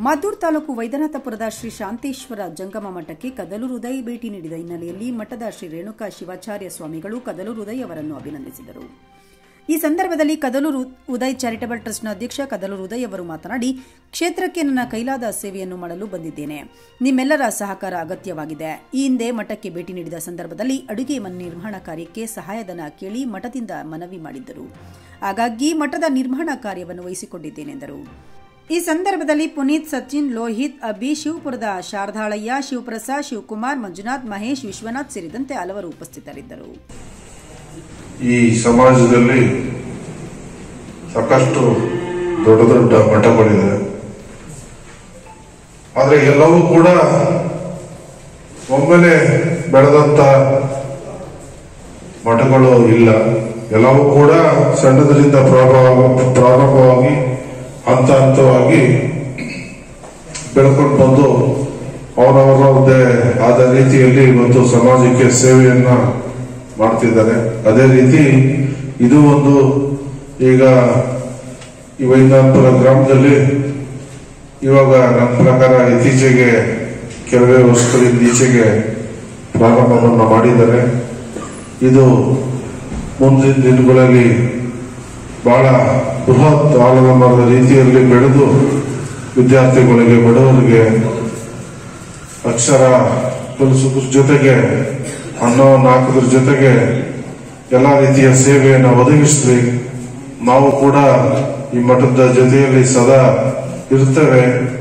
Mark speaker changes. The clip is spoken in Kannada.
Speaker 1: ಮಾತೂರು ತಾಲೂಕು ವೈದ್ಯನಾಥಪುರದ ಶ್ರೀ ಶಾಂತೇಶ್ವರ ಜಂಗಮ ಮಠಕ್ಕೆ ಕದಲೂರು ಉದಯ್ ಭೇಟಿ ನೀಡಿದ ಹಿನ್ನೆಲೆಯಲ್ಲಿ ಮಠದ ಶ್ರೀ ರೇಣುಕಾ ಶಿವಾಚಾರ್ಯ ಸ್ವಾಮಿಗಳು ಕದಲೂರು ಉದಯ್ ಅವರನ್ನು ಅಭಿನಂದಿಸಿದರು ಈ ಸಂದರ್ಭದಲ್ಲಿ ಕದಲೂರು ಉದಯ್ ಚಾರಿಟಬಲ್ ಟ್ರಸ್ಟ್ನ ಅಧ್ಯಕ್ಷ ಕದಲೂರು ಉದಯ್ ಅವರು ಮಾತನಾಡಿ ಕ್ಷೇತ್ರಕ್ಕೆ ನನ್ನ ಕೈಲಾದ ಸೇವೆಯನ್ನು ಮಾಡಲು ಬಂದಿದ್ದೇನೆ ನಿಮ್ಮೆಲ್ಲರ ಸಹಕಾರ ಅಗತ್ಯವಾಗಿದೆ ಈ ಹಿಂದೆ ಮಠಕ್ಕೆ ಭೇಟಿ ನೀಡಿದ ಸಂದರ್ಭದಲ್ಲಿ ಅಡುಗೆ ಮನೆ ನಿರ್ಮಾಣ ಕಾರ್ಯಕ್ಕೆ ಸಹಾಯಧನ ಕೇಳಿ ಮಠದಿಂದ ಮನವಿ ಮಾಡಿದ್ದರು ಹಾಗಾಗಿ ಮಠದ ನಿರ್ಮಾಣ ಕಾರ್ಯವನ್ನು ವಹಿಸಿಕೊಂಡಿದ್ದೇನೆಂದರು ಈ ಸಂದರ್ಭದಲ್ಲಿ ಪುನೀತ್ ಸಚಿನ್ ಲೋಹಿತ್ ಅಭಿ ಶಿವಪುರದ ಶಾರದಾಳಯ್ಯ ಶಿವಪ್ರಸಾದ್ ಶಿವಕುಮಾರ್ ಮಂಜುನಾಥ್ ಮಹೇಶ್ ವಿಶ್ವನಾಥ್ ಸೇರಿದಂತೆ ಹಲವರು ಉಪಸ್ಥಿತರಿದ್ದರು
Speaker 2: ಈ ಸಮಾಜದಲ್ಲಿ ಸಾಕಷ್ಟು ದೊಡ್ಡ ದೊಡ್ಡ ಮಠಗಳಿದೆ ಆದರೆ ಎಲ್ಲವೂ ಕೂಡ ಒಮ್ಮೆಲೆ ಬೆಳೆದಂತ ಮಠಗಳು ಇಲ್ಲ ಎಲ್ಲವೂ ಕೂಡ ಸಣ್ಣದರಿಂದ ಪ್ರಾರಂಭ ಪ್ರಾರಂಭವಾಗಿ ಹಂತ ಹಂತವಾಗಿ ಬೆಳ್ಕೊಂಡು ಬಂದು ಅವರವರದೇ ಆದ ರೀತಿಯಲ್ಲಿ ಇವತ್ತು ಸಮಾಜಕ್ಕೆ ಸೇವೆಯನ್ನ ಮಾಡ್ತಿದ್ದಾರೆ ಅದೇ ರೀತಿ ಇದು ಒಂದು ಈಗ ಈ ವೈದ್ಯನಾಥಪುರ ಗ್ರಾಮದಲ್ಲಿ ಇವಾಗ ನನ್ನ ಪ್ರಕಾರ ಇತ್ತೀಚೆಗೆ ಕೆಲವೇ ವರ್ಷಗಳಿಂದ ಈಚೆಗೆ ಪ್ರಾರಂಭವನ್ನು ಮಾಡಿದ್ದಾರೆ ಇದು ಮುಂದಿನ ದಿನಗಳಲ್ಲಿ ಬಹಳ ಬೃಹತ್ ಆಲದ ಮರದ ರೀತಿಯಲ್ಲಿ ಬೆಳೆದು ವಿದ್ಯಾರ್ಥಿಗಳಿಗೆ ಬಡವರಿಗೆ ಅಕ್ಷರ ಕಲಿಸೋದ್ರ ಜೊತೆಗೆ ಅನ್ನವನ್ನು ಹಾಕೋದ್ರ ಜೊತೆಗೆ ಎಲ್ಲ ರೀತಿಯ ಸೇವೆಯನ್ನು ಒದಗಿಸ್ಲಿ ನಾವು ಕೂಡ ಈ ಮಠದ ಜೊತೆಯಲ್ಲಿ ಸದಾ ಇರ್ತೇವೆ